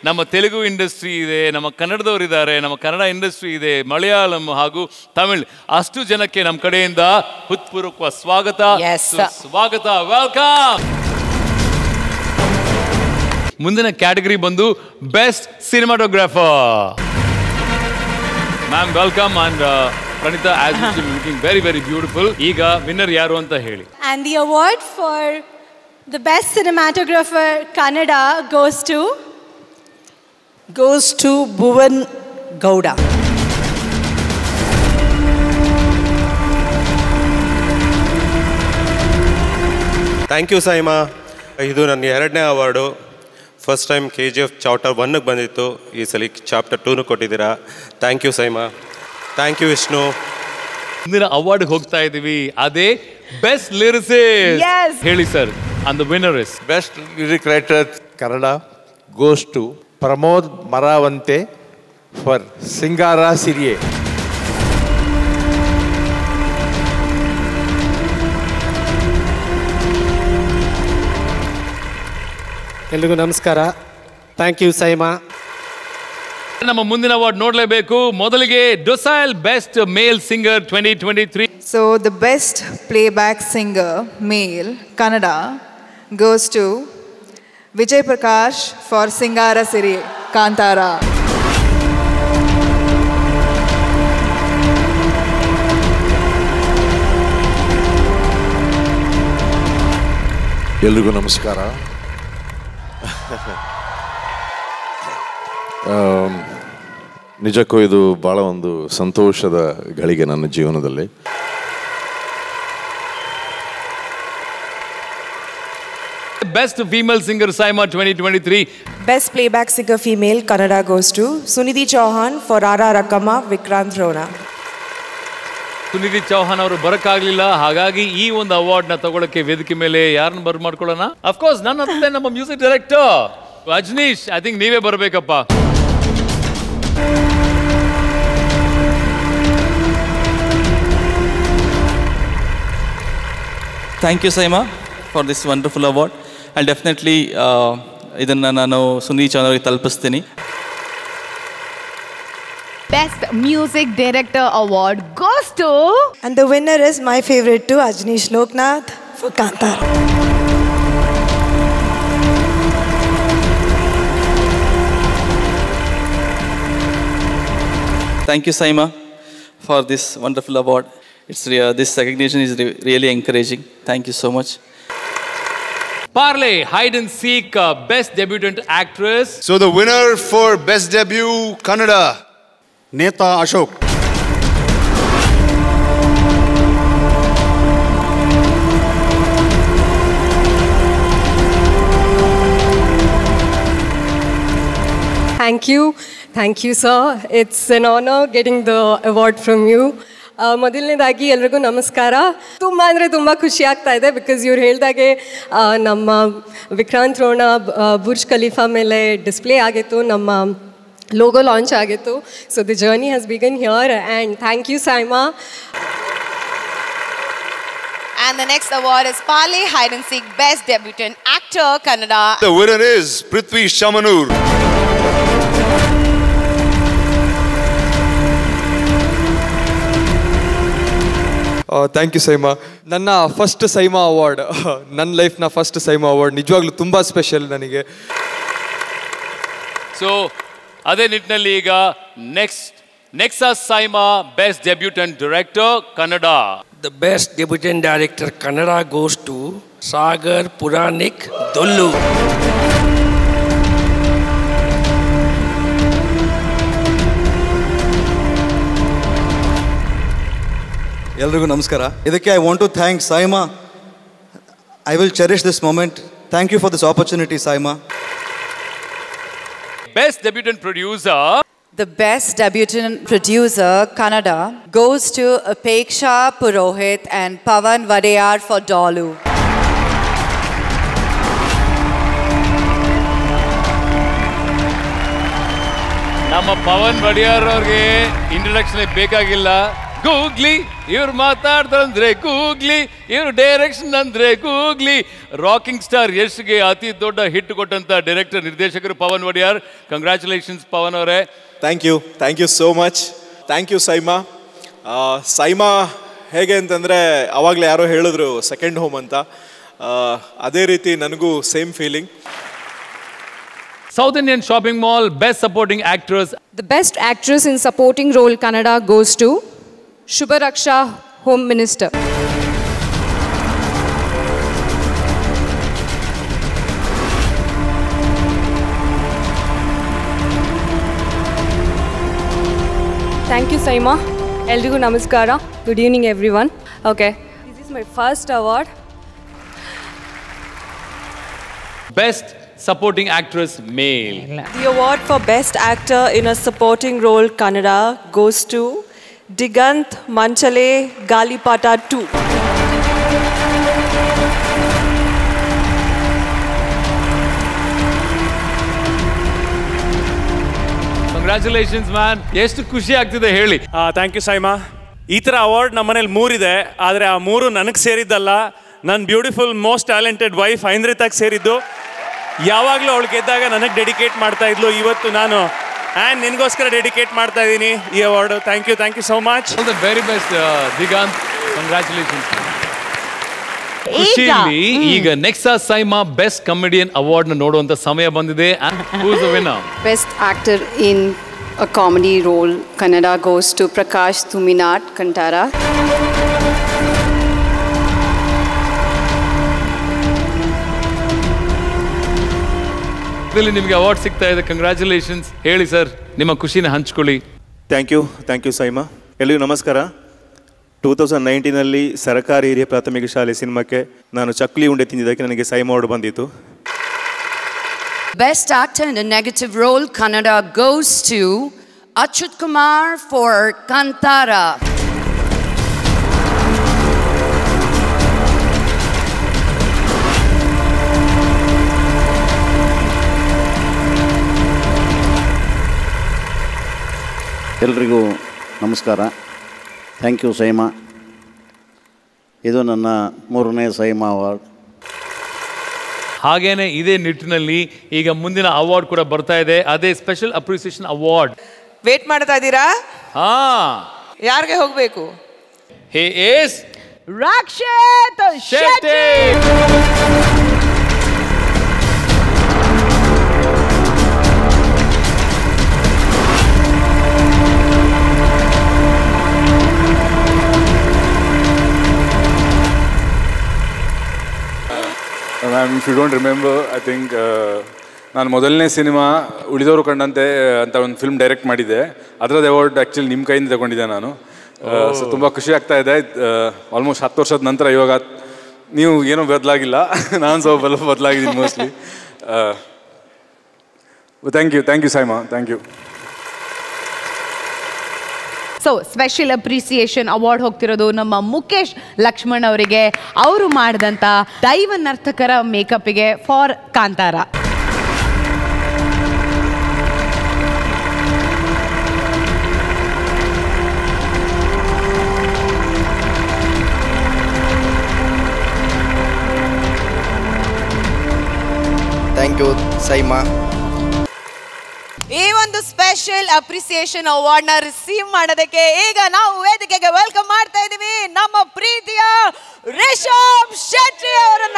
ನಮ್ಮ ತೆಲುಗು ಇಂಡಸ್ಟ್ರಿ ಇದೆ ನಮ್ಮ ಕನ್ನಡದವರಿದ್ದಾರೆ ನಮ್ಮ ಕನ್ನಡ ಇಂಡಸ್ಟ್ರಿ ಇದೆ ಮಲಯಾಳಂ ಹಾಗೂ ತಮಿಳ್ ಅಷ್ಟು ಜನಕ್ಕೆ ನಮ್ಮ ಕಡೆಯಿಂದ ಹೃತ್ಪೂರ್ವಕ ಸ್ವಾಗತ Yes. ಸ್ವಾಗತ ವೆಲ್ಕಮ್ ಮುಂದಿನ ಕ್ಯಾಟಗರಿ ಬಂದು best cinematographer ma'am welcome and Praneetha as looking very very beautiful ಈಗ ವಿನ್ನರ್ ಯಾರು ಅಂತ ಹೇಳಿ And the award for the best cinematographer Kannada goes to goes to Bhuvan Gowda. Thank you SIIMA ಇದು ನನ್ನ ಎರಡನೇ award first time K G F chapter ಒನ್ಗೆ ಬಂದಿತ್ತು ಈ ಸಲ ಚಾಪ್ಟರ್ ಟೂನು ಕೊಟ್ಟಿದ್ದೀರಾ thank you SIIMA thank you Vishnu ಮುಂದಿನ ಅವಾರ್ಡ್ ಹೋಗ್ತಾ ಇದೀವಿ ಅದೇ ಬೆಸ್ಟ್ ಲಿರಿಸಿಸ್ಟ್ Yes. ಹೇಳಿ sir and the winner is best lyric writer Kannada goes to Pramod Maravanthe for Singara Siriye ಎಲ್ರಿಗೂ ನಮಸ್ಕಾರ ಥ್ಯಾಂಕ್ ಯು ಸೈಮಾ ನಮ್ಮ ಮುಂದಿನ ಅವಾರ್ಡ್ ನೋಡಲೇಬೇಕು ಮೊದಲಿಗೆ ಡೊಸೈಲ್ best male singer twenty twenty three So the best playback singer male Kannada goes to Vijay Prakash for Singara Siri Kantara. ಎಲ್ರಿಗೂ ನಮಸ್ಕಾರ am, ನಿಜಕ್ಕೂ ಇದು ಭಾಳ ಒಂದು ಸಂತೋಷದ ಗಳಿಗೆ ನನ್ನ ಜೀವನದಲ್ಲಿ best female singer SIIMA twenty twenty three Best playback singer female Kannada goes to Sunidhi Chauhan for Rara Rakama Vikrant Rona. Sunidhi Chauhan ಅವರು ಬರಕ್ಕಾಗ್ಲಿಲ್ಲ ಹಾಗಾಗಿ ಈ ಒಂದು ಅವಾರ್ಡ್ ನ ತಗೊಳಕ್ಕೆ ವೇದಿಕೆ ಮೇಲೆ ಯಾರನ್ನ ಬರ್ ಮಾಡ್ಕೊಳ್ಳೋಣ ಅಫ್ಕೋರ್ಸ್ ನನ್ನ ಹತ್ರ ನಮ್ಮ music director Ajaneesh I think ನೀವೇ ಬರಬೇಕಪ್ಪ thank you SIIMA for this wonderful award and definitely ಇದನ್ನು ನಾನು ಸುನೀಲ್ ಚೌಹಾನ್ ಅವರಿಗೆ ತಲುಪಿಸ್ತೀನಿ Best Music Director Award goes to And the winner is my favorite too, Ajnish Loknath for Kantara. Thank you, Saima, for this wonderful award. It's rea- this recognition is re- really encouraging. Thank you so much. Parley, hide and seek, uh, best debutant actress. So the winner for Best Debut Kannada, Neta Ashok. Thank you. Thank you, sir. It's an honor getting the award from you. ಆ, ಮೊದಲನೇದಾಗಿ ಎಲ್ರಿಗೂ ನಮಸ್ಕಾರ ತುಂಬ ಅಂದರೆ ತುಂಬ ಖುಷಿ ಆಗ್ತಾ ಇದೆ ಬಿಕಾಸ್ ಇವ್ರು ಹೇಳ್ದಾಗೆ ಆ, ನಮ್ಮ ವಿಕ್ರಾಂತ್ ರೋಣ ಆ, ಬುರ್ಜ್ ಖಲೀಫಾ ಮೇಲೆ ಡಿಸ್ಪ್ಲೇ ಆಗಿತ್ತು ನಮ್ಮ ಲೋಗೋ ಲಾಂಚ್ ಆಗಿತ್ತು so the journey has begun here and thank you SIIMA And the next award is Pale Hide and Seek Best Debutant Actor Kannada. The winner is Prithvi Shamanur. Thank you SIIMA ನನ್ನ first SIIMA award ನನ್ನ ಲೈಫ್ನ first SIIMA award ನಿಜವಾಗ್ಲೂ ತುಂಬ special ನನಗೆ so ಅದೇ ನಿಟ್ಟಿನಲ್ಲಿ ಈಗ next Nexus SIIMA best debutant director Kannada The best debutant director Kannada goes to Sagar Puranik Dollu. ಎಲ್ರಿಗೂ ನಮಸ್ಕಾರ ಇದಕ್ಕೆ I want to thank SIIMA I will cherish this moment thank you for this opportunity SIIMA best debutant producer The best debutant producer, Kannada, goes to Apeksha Purohit and Pavan Vadeyar for Dolu. ನಮ್ಮ ಪವನ್ ಬಡಿಯಾರ್ ಅವ್ರಿಗೆ introduction ಬೇಕಾಗಿಲ್ಲ Googly ಇವ್ರು ಮಾತಾಡ್ದಂದ್ರೆ Googly ಇವ್ರು direction ಅಂದ್ರೆ Googly rocking star ಯಶ್ಗೆ ಅತಿ ದೊಡ್ಡ ಹಿಟ್ ಕೊಟ್ಟಂತ ಡೈರೆಕ್ಟರ್ ನಿರ್ದೇಶಕರು ಪವನ್ ಒಡಿಯಾರ್ ಕಂಗ್ರ್ಯಾಚುಲೇಷನ್ಸ್ ಪವನ್ ಅವರೇ thank you thank you so much thank you SIIMA ಆ, ಸೈಮಾ ಹೇಗೆ ಅಂತಂದರೆ ಆವಾಗಲೇ ಯಾರೋ ಹೇಳಿದ್ರು ಸೆಕೆಂಡ್ ಹೋಮ್ ಅಂತ ಆ, ಅದೇ ರೀತಿ ನನಗೂ same feeling south Indian shopping mall best supporting actress The best actress in supporting role Kannada goes to Shubha Raksha, Home Minister. Thank you, Saima. ಎಲ್ರಿಗೂ ನಮಸ್ಕಾರ good evening everyone okay this is my first award best supporting actress male The award for Best Actor in a Supporting Role Kannada goes to Digant Manchale Galipata 2. Congratulations man ಎಷ್ಟು ಖುಷಿ ಆಗ್ತಿದೆ ಹೇಳಿ thank you SIIMA ಈ ಥರ award ನಮ್ಮ ಮನೇಲಿ ಮೂರಿದೆ ಆದರೆ ಆ ಮೂರು ನನಗೆ ಸೇರಿದ್ದಲ್ಲ ನನ್ನ ಬ್ಯೂಟಿಫುಲ್ ಮೋಸ್ಟ್ ಟ್ಯಾಲೆಂಟೆಡ್ ವೈಫ್ ಐಂದ್ರಿತಾಗ್ ಸೇರಿದ್ದು ಯಾವಾಗಲೂ ಅವಳು ಗೆದ್ದಾಗ ನನಗೆ ಡೆಡಿಕೇಟ್ ಮಾಡ್ತಾ ಇದ್ಲು ಇವತ್ತು ನಾನು ಆ್ಯಂಡ್ ನಿನಗೋಸ್ಕರ ಡೆಡಿಕೇಟ್ ಮಾಡ್ತಾ ಇದ್ದೀನಿ ಈ award thank you thank you so much all the very best Diganth congratulations ಖುಷಿಯಲ್ಲಿ ಈಗ Nexa SIIMA best comedian award ನ ನೋಡುವಂತ ಸಮಯ ಬಂದಿದೆ who's winner Best actor in a comedy role, Kannada goes to Prakash Tuminat Kantara. ಇದರಲ್ಲಿ ನಿಮಗೆ award ಸಿಗ್ತಾ ಇದೆ ಕಂಗ್ರ್ಯಾಚುಲೇಷನ್ಸ್ ಹೇಳಿ ಸರ್ ನಿಮ್ಮ ಖುಷಿನ ಹಂಚ್ಕೊಳ್ಳಿ thank you thank you SIIMA ಎಲ್ಲಿಗೂ ನಮಸ್ಕಾರ ಟೂ ತೌಸಂಡ್ ನೈನ್ಟೀನಲ್ಲಿ ಸರ್ಕಾರಿ ಹಿರಿಯ ಪ್ರಾಥಮಿಕ ಶಾಲೆ ಸಿನಿಮಾಕ್ಕೆ ನಾನು ಚಕ್ಲಿ ಉಂಡೆ ತಿಂದಿದ್ದಕ್ಕೆ ನನಗೆ ಸೈಮಾ ಅವಾರ್ಡ್ ಬಂದಿತ್ತು Best actor in a negative role, Kannada goes to Achut Kumar for Kantara. ಎಲ್ರಿಗೂ ನಮಸ್ಕಾರ ಥ್ಯಾಂಕ್ ಯು ಸೈಮಾ ಇದು ನನ್ನ ಮೂರನೇ ಸೈಮಾ ಅವಾರ್ಡ್ ಹಾಗೇನೆ ಇದೇ ನಿಟ್ಟಿನಲ್ಲಿ ಈಗ ಮುಂದಿನ ಅವಾರ್ಡ್ ಕೂಡ ಬರ್ತಾ ಇದೆ ಅದೇ ಸ್ಪೆಷಲ್ ಅಪ್ರಿಸಿಯೇಷನ್ ಅವಾರ್ಡ್ ವೇಟ್ ಮಾಡ್ತಾ ಇದ್ದೀರಾ ಹಾ ಯಾರಿಗೆ ಹೋಗಬೇಕು hey as Rakshit Shetty ma'am if you don't remember I think ನಾನು ಮೊದಲನೇ ಸಿನಿಮಾ ಉಳಿದವರು ಕಂಡಂತೆ ಅಂತ ಒಂದು ಫಿಲ್ಮ್ ಡೈರೆಕ್ಟ್ ಮಾಡಿದ್ದೆ ಅದರದ್ದು ಅವಾರ್ಡ್ ಆ್ಯಕ್ಚುಲಿ ನಿಮ್ಮ ಕೈಯಿಂದ ತಗೊಂಡಿದ್ದೆ ನಾನು ಸೊ ತುಂಬ ಖುಷಿ ಆಗ್ತಾ ಇದೆ ಆಲ್ಮೋಸ್ಟ್ ಹತ್ತು ವರ್ಷದ ನಂತರ ಇವಾಗ ನೀವು ಏನೂ ಬದಲಾಗಿಲ್ಲ ನಾನು ಸ್ವಲ್ಪ ಸ್ವಲ್ಪ ಬದಲಾಗಿದ್ದೀನಿ mostly thank you thank you SIIMA thank you so special appreciation award ಹೋಗ್ತಿರೋದು ನಮ್ಮ ಮುಖೇಶ್ ಲಕ್ಷ್ಮಣ್ ಅವರಿಗೆ ಅವರು ಮಾಡಿದಂಥ ದೈವ ನರ್ತಕರ ಮೇಕಪ್ಗೆ for Kantara thank you SIIMA ಈ ಒಂದು ಸ್ಪೆಷಲ್ ಅಪ್ರಿಸಿಯೇಷನ್ ಅವಾರ್ಡ್ ನ ರಿಸೀವ್ ಮಾಡೋದಕ್ಕೆ ಈಗ ನಾವು ವೇದಿಕೆಗೆ ವೆಲ್ಕಮ್ ಮಾಡ್ತಾ ಇದೀವಿ ನಮ್ಮ ಪ್ರೀತಿಯ ರಿಷಬ್ ಶೆಟ್ಟಿ ಅವರನ್ನ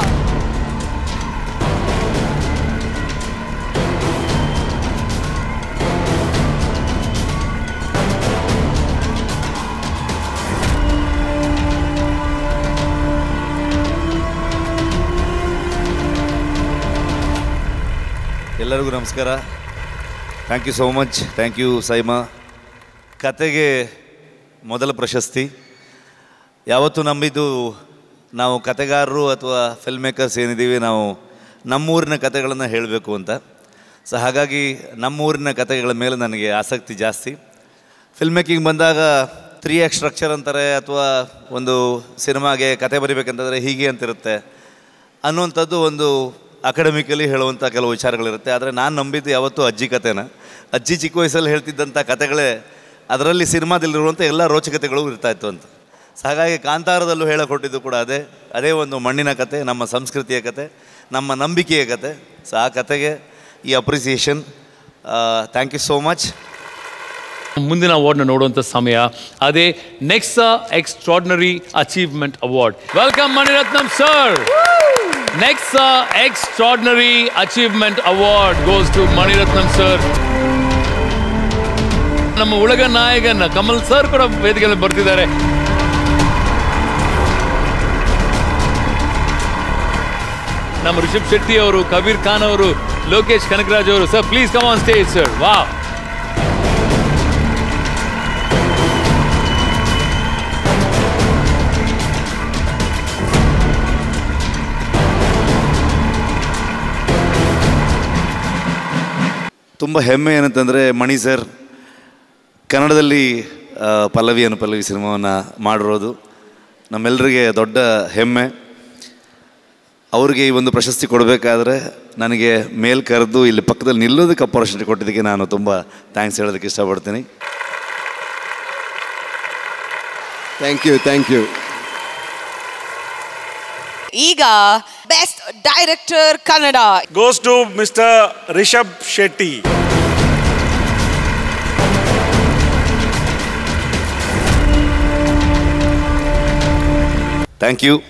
ಎಲ್ಲರಿಗೂ ನಮಸ್ಕಾರ thank you so much thank you SIIMA ಕತೆಗೆ ಮೊದಲ ಪ್ರಶಸ್ತಿ ಯಾವತ್ತೂ ನಂಬಿದ್ದು ನಾವು ಕತೆಗಾರರು ಅಥವಾ ಫಿಲ್ಮ್ ಮೇಕರ್ಸ್ ಏನಿದ್ದೀವಿ ನಾವು ನಮ್ಮೂರಿನ ಕತೆಗಳನ್ನು ಹೇಳಬೇಕು ಅಂತ ಸೊ ಹಾಗಾಗಿ ನಮ್ಮೂರಿನ ಕತೆಗಳ ಮೇಲೆ ನನಗೆ ಆಸಕ್ತಿ ಜಾಸ್ತಿ ಫಿಲ್ಮ್ ಮೇಕಿಂಗ್ ಬಂದಾಗ ತ್ರೀ ಆ್ಯಕ್ ಸ್ಟ್ರಕ್ಚರ್ ಅಂತಾರೆ ಅಥವಾ ಒಂದು ಸಿನಿಮಾಗೆ ಕತೆ ಬರಿಬೇಕಂತಂದರೆ ಹೀಗೆ ಅಂತಿರುತ್ತೆ ಅನ್ನುವಂಥದ್ದು ಒಂದು ಅಕಾಡೆಮಿಕಲಿ ಹೇಳುವಂಥ ಕೆಲವು ವಿಚಾರಗಳಿರುತ್ತೆ ಆದರೆ ನಾನು ನಂಬಿದ್ದು ಯಾವತ್ತೂ ಅಜ್ಜಿ ಕತೆನ ಅಜ್ಜಿ ಚಿಕ್ಕ ವಯಸ್ಸಲ್ಲಿ ಹೇಳ್ತಿದ್ದಂಥ ಕತೆಗಳೇ ಅದರಲ್ಲಿ ಸಿನಿಮಾದಲ್ಲಿರುವಂಥ ಎಲ್ಲ ರೋಚಕತೆಗಳು ಇರ್ತಾ ಇತ್ತು ಅಂತ ಸೊ ಹಾಗಾಗಿ ಕಾಂತಾರದಲ್ಲೂ ಹೇಳಕೊಟ್ಟಿದ್ದು ಕೂಡ ಅದೇ ಅದೇ ಒಂದು ಮಣ್ಣಿನ ಕತೆ ನಮ್ಮ ಸಂಸ್ಕೃತಿಯ ಕತೆ ನಮ್ಮ ನಂಬಿಕೆಯ ಕತೆ ಸೊ ಆ ಕತೆಗೆ ಈ appreciation thank you so much ಮುಂದಿನ ಅವಾರ್ಡ್ನ ನೋಡುವಂಥ ಸಮಯ ಅದೇ Nexa extraordinary achievement award welcome Mani Ratnam sir Nexa extraordinary achievement award goes to Mani Ratnam sir ನಮ್ಮ ಉಳಗ ನಾಯಕನ್ ಕಮಲ್ ಸರ್ ಕೂಡ ವೇದಿಕೆಯಲ್ಲಿ ಬರ್ತಿದ್ದಾರೆ ನಮ್ಮ ರಿಷಬ್ ಶೆಟ್ಟಿ ಅವರು ಕಬೀರ್ ಖಾನ್ ಅವರು ಲೋಕೇಶ್ ಕನಕರಾಜ್ ಅವರು sir please come on stage sir ವಾ ತುಂಬ ಹೆಮ್ಮೆ ಏನಂತಂದರೆ ಮಣಿ ಸರ್ ಕನ್ನಡದಲ್ಲಿ ಆ, ಪಲ್ಲವಿ ಅನು ಪಲ್ಲವಿ ಸಿನಿಮಾವನ್ನು ಮಾಡಿರೋದು ನಮ್ಮೆಲ್ಲರಿಗೆ ದೊಡ್ಡ ಹೆಮ್ಮೆ ಅವ್ರಿಗೆ ಈ ಒಂದು ಪ್ರಶಸ್ತಿ ಕೊಡಬೇಕಾದ್ರೆ ನನಗೆ ಮೇಲ್ ಕರೆದು ಇಲ್ಲಿ ಪಕ್ಕದಲ್ಲಿ ನಿಲ್ಲೋದಕ್ಕೆ ಅಪರ್ಚುನಿಟಿ ಕೊಟ್ಟಿದ್ದಕ್ಕೆ ನಾನು ತುಂಬ ಥ್ಯಾಂಕ್ಸ್ ಹೇಳೋದಕ್ಕೆ ಇಷ್ಟಪಡ್ತೀನಿ ಥ್ಯಾಂಕ್ ಯು ಥ್ಯಾಂಕ್ ಯು ಈಗ best director Kannada goes to Mr. Rishabh Shetty. Thank you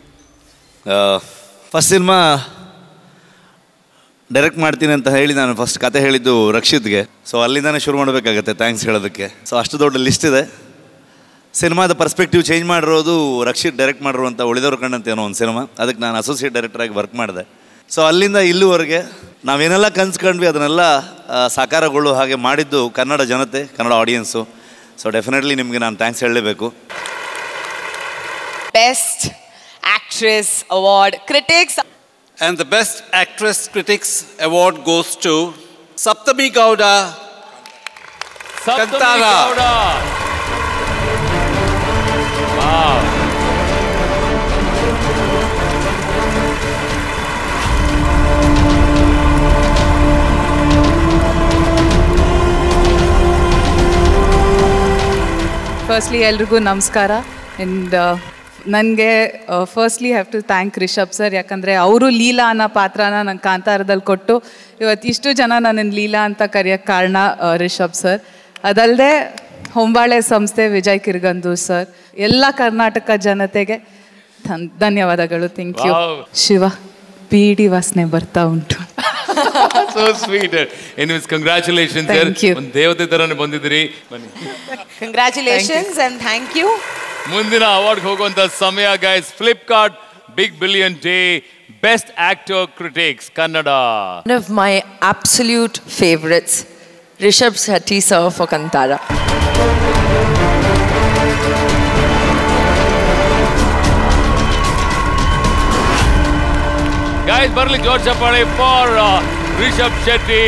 first cinema direct ಮಾಡ್ತೀನಿ ಅಂತ ಹೇಳಿ ನಾನು ಫಸ್ಟ್ ಕತೆ ಹೇಳಿದ್ದು ರಕ್ಷಿತ್ಗೆ ಸೊ ಅಲ್ಲಿಂದಾನೇ ಶುರು ಮಾಡಬೇಕಾಗತ್ತೆ ಥ್ಯಾಂಕ್ಸ್ ಹೇಳೋದಕ್ಕೆ ಸೊ ಅಷ್ಟು ದೊಡ್ಡ ಲಿಸ್ಟ್ ಇದೆ ಸಿನಿಮಾದ ಪರ್ಸ್ಪೆಕ್ಟಿವ್ ಚೇಂಜ್ ಮಾಡಿರೋದು ರಕ್ಷಿತ್ ಡೈರೆಕ್ಟ್ ಮಾಡಿರುವಂಥ ಉಳಿದವರು ಕಂಡಂತೆ ಏನೋ ಒಂದು ಸಿನಿಮಾ ಅದಕ್ಕೆ ನಾನು ಅಸೋಸಿಯೇಟ್ ಡೈರೆಕ್ಟರಾಗಿ ವರ್ಕ್ ಮಾಡಿದೆ ಸೊ ಅಲ್ಲಿಂದ ಇಲ್ಲಿವರೆಗೆ ನಾವೇನೆಲ್ಲ ಕನ್ಸ್ಕೊಂಡ್ವಿ ಅದನ್ನೆಲ್ಲ ಆ, ಸಾಕಾರಗೊಳ್ಳು ಹಾಗೆ ಮಾಡಿದ್ದು ಕನ್ನಡ ಜನತೆ ಕನ್ನಡ ಆಡಿಯನ್ಸು ಸೊ ಡೆಫಿನೆಟ್ಲಿ ನಿಮಗೆ ನಾನು ಥ್ಯಾಂಕ್ಸ್ ಹೇಳಲೇಬೇಕು best actress award critics And the Best Actress Critics Award goes to Saptami Gowda Kantara. Firstly ಎಲ್ರಿಗೂ ನಮಸ್ಕಾರ ಆ್ಯಂಡ್ ನನಗೆ firstly have to thank Rishabh sir ಯಾಕಂದರೆ ಅವರು ಲೀಲಾ ಅನ್ನೋ ಪಾತ್ರನ ನಂಗೆ ಕಾಂತಾರದಲ್ಲಿ ಕೊಟ್ಟು ಇವತ್ತು ಇಷ್ಟು ಜನ ನನ್ನನ್ನು ಲೀಲಾ ಅಂತ ಕರೆಯೋಕ್ಕೆ ಕಾರಣ ಆ, ರಿಷಬ್ ಸರ್ ಅದಲ್ಲದೆ ಹೊಂಬಾಳೆ ಸಂಸ್ಥೆ ವಿಜಯ್ ಕಿರ್ಗಂದು ಸರ್ ಎಲ್ಲ ಕರ್ನಾಟಕ ಜನತೆಗೆ ಧನ್- ಧನ್ಯವಾದಗಳು thank you Wow. Shiva beedi ವಾಸನೆ ಬರ್ತಾ ಉಂಟು so sweet anyways congratulations Thank you. ಒಂದು ದೇವತೆ ತರನೇ ಬಂದಿದ್ದೀರಿ ಬನ್ನಿ ಕಂಗ್ರ್ಯಾಚುಲೇಷನ್ಸ್ ಅಂಡ್ ಥ್ಯಾಂಕ್ ಯು ಮುಂದಿನ ಅವಾರ್ಡ್ ಹೋಗುವಂತ ಸಮಯ guys Flipkart big billion day best actor critics Kannada One of my absolute favorites, Rishabh Shetty sir for Kantara. Guys ಬರ್ಲಿ ಜೋರ್ ಚಪ್ಪಾಳೆ for Rishabh Shetty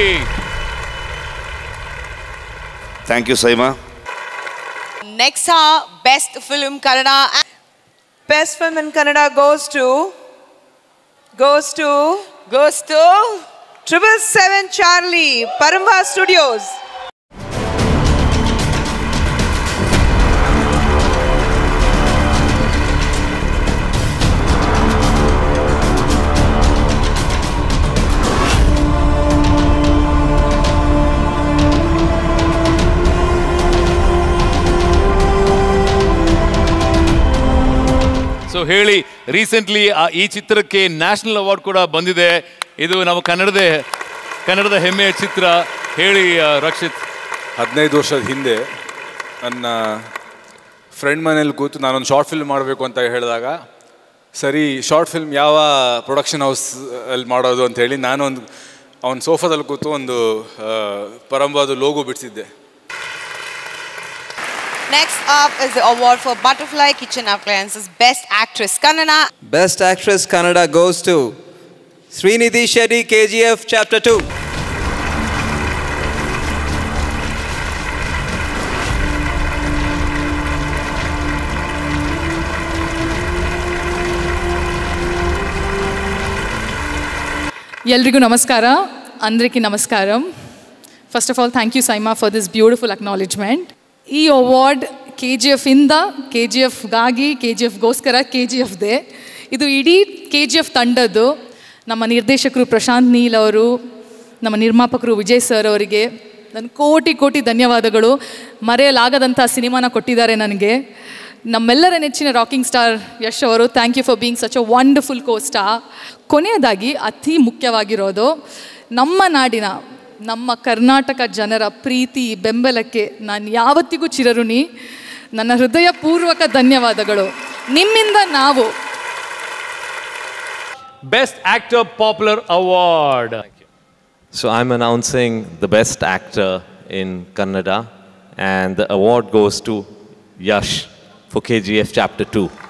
thank you SIIMA next best film Kannada Best film in Kannada goes to goes to goes to Triple Seven Charlie, Paramba Studios. So ಹೇಳಿ recently ಈ ಚಿತ್ರಕ್ಕೆ national award ಕೂಡ ಬಂದಿದೆ ಇದು ನಮ್ಮ ಕನ್ನಡದ ಕನ್ನಡದ ಹೆಮ್ಮೆಯ ಚಿತ್ರ ಹೇಳಿ ಆ, ರಕ್ಷಿತ್ ಹದಿನೈದು ವರ್ಷದ ಹಿಂದೆ ನನ್ನ ಫ್ರೆಂಡ್ ಮನೇಲಿ ಕೂತು ನಾನೊಂದು ಶಾರ್ಟ್ ಫಿಲ್ಮ್ ಮಾಡಬೇಕು ಅಂತ ಹೇಳಿದಾಗ ಸರಿ ಶಾರ್ಟ್ ಫಿಲ್ಮ್ ಯಾವ ಪ್ರೊಡಕ್ಷನ್ ಹೌಸ್ ಅಲ್ಲಿ ಮಾಡೋದು ಅಂತ ಹೇಳಿ ನಾನು ಒಂದು ಅವನ ಸೋಫಾದಲ್ಲಿ ಕೂತು ಒಂದು ಆ, ಪರಂಬಾದು ಲೋಗೋ ಬಿಡಿಸಿದ್ದೆ Next up is the award for Butterfly Kitchen Appliances Best Actress Kannada. Best Actress Kannada goes to Srinidhi Shetty, KGF Chapter 2. ಎಲ್ರಿಗೂ ನಮಸ್ಕಾರ అందరికీ నమస్కారం first of all thank you SIIMA for this beautiful acknowledgement ಈ award K G ಎಫಿಂದ K G ಎಫ್ಗಾಗಿ K G ಎಫ್ಗೋಸ್ಕರ K G ಎಫ್ದೆ ಇದು ಇಡೀ ಕೆ ಜಿ ಎಫ್ ತಂಡದ್ದು ನಮ್ಮ ನಿರ್ದೇಶಕರು ಪ್ರಶಾಂತ್ ನೀಲ್ ಅವರು ನಮ್ಮ ನಿರ್ಮಾಪಕರು ವಿಜಯ್ ಸರ್ ಅವರಿಗೆ ನನ್ನ ಕೋಟಿ ಕೋಟಿ ಧನ್ಯವಾದಗಳು ಮರೆಯಲಾಗದಂಥ ಸಿನಿಮಾನ ಕೊಟ್ಟಿದ್ದಾರೆ ನನಗೆ ನಮ್ಮೆಲ್ಲರ ನೆಚ್ಚಿನ ರಾಕಿಂಗ್ ಸ್ಟಾರ್ ಯಶ್ ಅವರು thank you for being such a wonderful costar ಕೊನೆಯದಾಗಿ ಅತಿ ಮುಖ್ಯವಾಗಿರೋದು ನಮ್ಮ ನಾಡಿನ ನಮ್ಮ ಕರ್ನಾಟಕ ಜನರ ಪ್ರೀತಿ ಬೆಂಬಲಕ್ಕೆ ನಾನು ಯಾವತ್ತಿಗೂ ಚಿರಋಣಿ ನನ್ನ ಹೃದಯಪೂರ್ವಕ ಧನ್ಯವಾದಗಳು ನಿಮ್ಮಿಂದ ನಾವು best actor popular award So I'm announcing the best actor in Kannada, and the award goes to Yash for KGF Chapter 2.